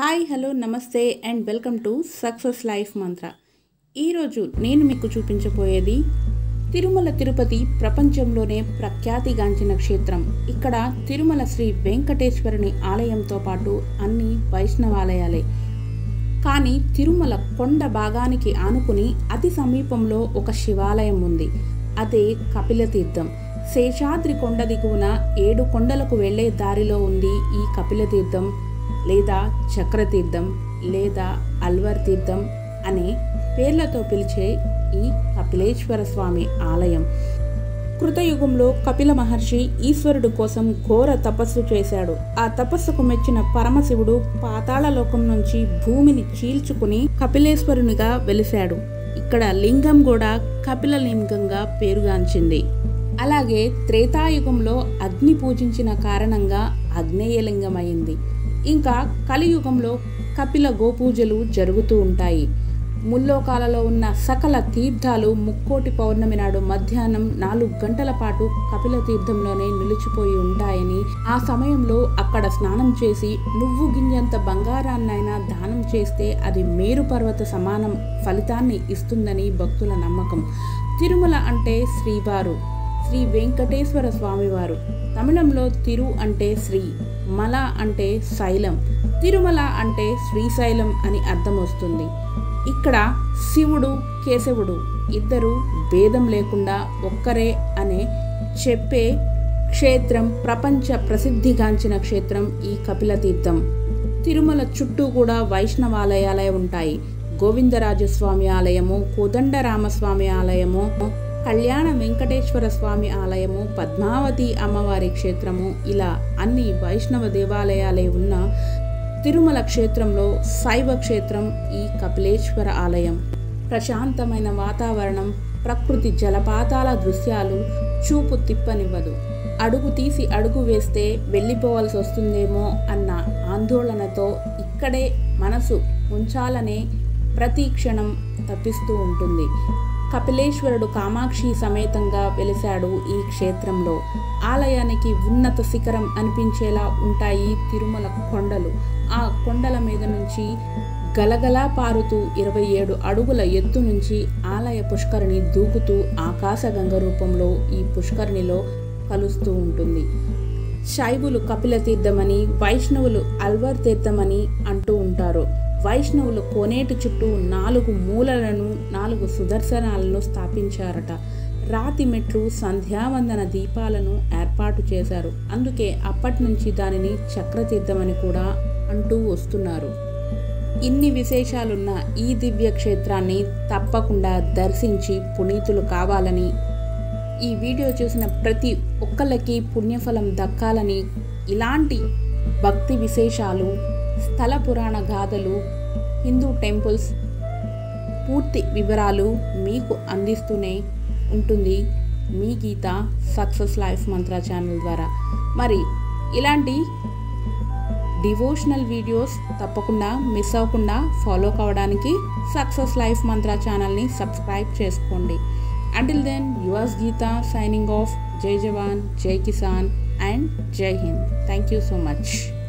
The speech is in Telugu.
hi hello namaste and welcome to Success Life Mantra ఈరోజు నేను మీకు చూపించబోయేది తిరుమల తిరుపతి ప్రపంచంలోనే ప్రఖ్యాతిగాంచిన క్షేత్రం ఇక్కడ తిరుమల శ్రీ వెంకటేశ్వరుని ఆలయంతో పాటు అన్ని వైష్ణవాలయాలే కానీ తిరుమల కొండ భాగానికి ఆనుకుని అతి సమీపంలో ఒక శివాలయం ఉంది అదే కపిలతీర్థం శేషాద్రి కొండ దిగువన ఏడు కొండలకు వెళ్ళే దారిలో ఉంది ఈ కపిలతీర్థం లేదా చక్రతీర్థం లేదా అల్వర్ తీర్థం అనే పేర్లతో పిలిచే ఈ కపిలేశ్వర స్వామి ఆలయం కృతయుగంలో కపిల మహర్షి ఈశ్వరుడు కోసం ఘోర తపస్సు చేశాడు ఆ తపస్సుకు మెచ్చిన పరమశివుడు పాతాళ లోకం నుంచి భూమిని చీల్చుకుని కపిలేశ్వరునిగా వెలిశాడు ఇక్కడ లింగం కూడా కపిల లింగంగా పేరుగాంచింది అలాగే త్రేతాయుగంలో అగ్ని పూజించిన కారణంగా అగ్నేయలింగమైంది ఇంకా కలియుగంలో కపిల గోపూజలు జరుగుతూ ఉంటాయి ముల్లోకాలలో ఉన్న సకల తీర్థాలు ముక్కోటి పౌర్ణమి నాడు మధ్యాహ్నం నాలుగు గంటల పాటు కపిల తీర్థంలోనే నిలిచిపోయి ఉంటాయని ఆ సమయంలో అక్కడ స్నానం చేసి నువ్వు గింజంత బంగారాన్నైనా దానం చేస్తే అది మేరు పర్వత సమానం ఫలితాన్ని ఇస్తుందని భక్తుల నమ్మకం తిరుమల అంటే శ్రీవారు శ్రీ వెంకటేశ్వర స్వామివారు తమిళంలో తిరు అంటే శ్రీ మల అంటే శైలం తిరుమల అంటే శ్రీశైలం అని అర్థం వస్తుంది ఇక్కడ శివుడు కేశవుడు ఇద్దరు భేదం లేకుండా ఒక్కరే అనే చెప్పే క్షేత్రం ప్రపంచ ప్రసిద్ధిగాంచిన క్షేత్రం ఈ కపిలతీర్థం తిరుమల చుట్టూ కూడా వైష్ణవాలయాలే ఉంటాయి గోవిందరాజస్వామి ఆలయము కోదండరామస్వామి ఆలయము కళ్యాణ వెంకటేశ్వర స్వామి ఆలయము పద్మావతి అమ్మవారి క్షేత్రము ఇలా అన్ని వైష్ణవ దేవాలయాలే ఉన్న తిరుమల క్షేత్రంలో శైవ క్షేత్రం ఈ కపిలేశ్వర ఆలయం ప్రశాంతమైన వాతావరణం ప్రకృతి జలపాతాల దృశ్యాలు చూపు తిప్పనివ్వదు అడుగు తీసి అడుగు వేస్తే వెళ్ళిపోవాల్సి వస్తుందేమో అన్న ఆందోళనతో ఇక్కడే మనసు ఉంచాలనే ప్రతి క్షణం తప్పిస్తూ ఉంటుంది కపిలేశ్వరుడు కామాక్షి సమేతంగా వెలిశాడు ఈ క్షేత్రంలో ఆలయానికి ఉన్నత శిఖరం అనిపించేలా ఉంటాయి తిరుమల కొండలు ఆ కొండల మీద నుంచి గలగలా పారుతూ ఇరవై ఏడు అడుగుల ఎత్తు నుంచి ఆలయ పుష్కరిణి దూకుతూ ఆకాశగంగ రూపంలో ఈ పుష్కరిణిలో కలుస్తూ ఉంటుంది శైవులు కపిల తీర్థమని వైష్ణవులు అల్వర్ తీర్థమని అంటూ ఉంటారు వైష్ణవులు కోనేటి చుట్టూ నాలుగు మూలలను నాలుగు సుదర్శనాలను స్థాపించారట రాతి మెట్లు సంధ్యావందన దీపాలను ఏర్పాటు చేశారు అందుకే అప్పటి నుంచి దానిని చక్రతీర్థమని కూడా అంటూ వస్తున్నారు ఇన్ని విశేషాలున్న ఈ దివ్య క్షేత్రాన్ని తప్పకుండా దర్శించి పునీతులు కావాలని ఈ వీడియో చూసిన ప్రతి ఒక్కళ్ళకి పుణ్యఫలం దక్కాలని ఇలాంటి భక్తి విశేషాలు స్థల పురాణ గాథలు హిందూ టెంపుల్స్ పూర్తి వివరాలు మీకు అందిస్తూనే ఉంటుంది మీ Geetha Success Life Mantra channel ద్వారా మరి ఇలాంటి డివోషనల్ వీడియోస్ తప్పకుండా మిస్ అవ్వకుండా ఫాలో కావడానికి సక్సెస్ లైఫ్ మంత్ర ఛానల్ని సబ్స్క్రైబ్ చేసుకోండి until then yours Geetha signing off జై జవాన్ జై కిసాన్ అండ్ జై Hind thank you so much